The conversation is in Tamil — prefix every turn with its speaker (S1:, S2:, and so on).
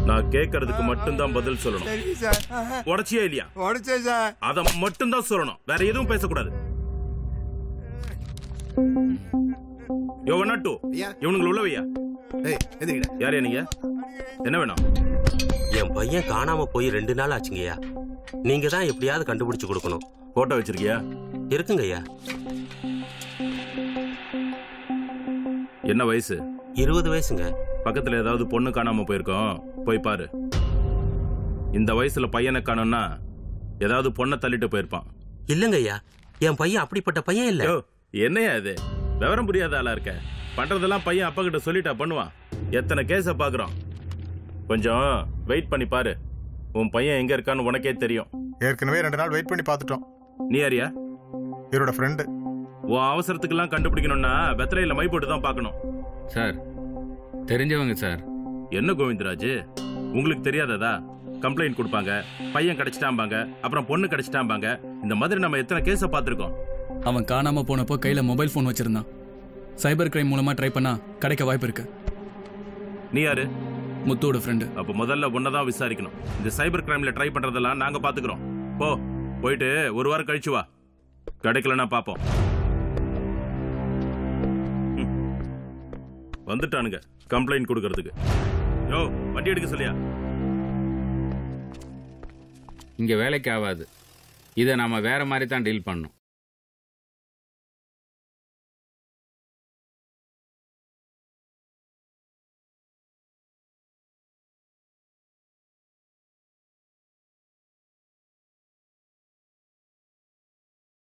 S1: நான் கேட்கறதுக்கு மட்டும்தான் பதில் சொல்லணும்
S2: சரி சார்
S1: உடச்சியா இல்லையா
S2: உடைச்சேன் சார்
S1: அத மட்டும்தான் சொல்லணும் வேற எதுவும் பேசக்கூடாது யோ ஒன்னாட்டு இவனுங்களை உள்ள வையா யாரையா நீங்க என்ன வேணும்
S3: என் பையன் காணாம போய் ரெண்டு நாள் ஆச்சுங்கய்யா நீங்க தான் எப்படியாவது கண்டுபிடிச்சு கொடுக்கணும்
S1: போட்டோ வச்சிருக்கியா
S3: இருக்குங்கய்யா
S1: என்ன வயசு
S3: இருபது வயசுங்க
S1: பக்கத்துல ஏதாவது பொண்ணு காணாம போயிருக்கோம் போய் பாரு இந்த வயசுல பையனை காணோம்னா ஏதாவது பொண்ணை தள்ளிட்டு போயிருப்பான்
S3: இல்லங்கய்யா என் பையன் அப்படிப்பட்ட பையன் இல்ல
S1: யோ என்னையா இது விவரம் புரியாத ஆளா இருக்க பண்றதெல்லாம் பையன் அப்பா கிட்ட சொல்லிட்டா பண்ணுவான் எத்தனை கேஸ பாக்குறோம் கொஞ்சம் வெயிட் பண்ணி பாரு உன் பையன் எங்க இருக்கான்னு உனக்கே தெரியும்
S4: ஏற்கனவே ரெண்டு நாள் வெயிட் பண்ணி பார்த்துட்டோம்
S1: நீ யாரியா
S4: இவரோட ஃப்ரெண்டு
S1: உன் அவசரத்துக்கெல்லாம் கண்டுபிடிக்கணும்னா வெத்தலையில மை போட்டு தான் பார்க்கணும்
S5: சார் தெரிஞ்சவங்க சார்
S1: என்ன கோவிந்தராஜ் உங்களுக்கு தெரியாததா கம்ப்ளைண்ட் கொடுப்பாங்க பையன் கிடைச்சிட்டாம்பாங்க அப்புறம் பொண்ணு கிடைச்சிட்டாம்பாங்க இந்த மாதிரி நம்ம எத்தனை கேஸ பார்த்திருக்கோம்
S6: அவன் காணாம போனப்போ கையில மொபைல் ஃபோன் வச்சிருந்தான் சைபர் கிரைம் மூலமா ட்ரை பண்ணா கிடைக்க வாய்ப்பு இருக்கு
S1: நீ யாரு
S6: முத்துவோட ஃப்ரெண்டு
S1: அப்ப முதல்ல உன்னதான் விசாரிக்கணும் இந்த சைபர் கிரைம்ல ட்ரை பண்றதெல்லாம் நாங்க பாத்துக்கிறோம் போ போயிட்டு ஒரு வாரம் கழிச்சு வா கிடைக்கலன்னா பாப்போம் ம். வந்துட்டானுங்க கம்ப்ளைண்ட் கொடுக்கறதுக்கு யோ வண்டி எடுக்க சொல்லியா
S5: இங்க வேலைக்கு ஆகாது இதை நாம வேற மாதிரி தான் டீல் பண்ணணும்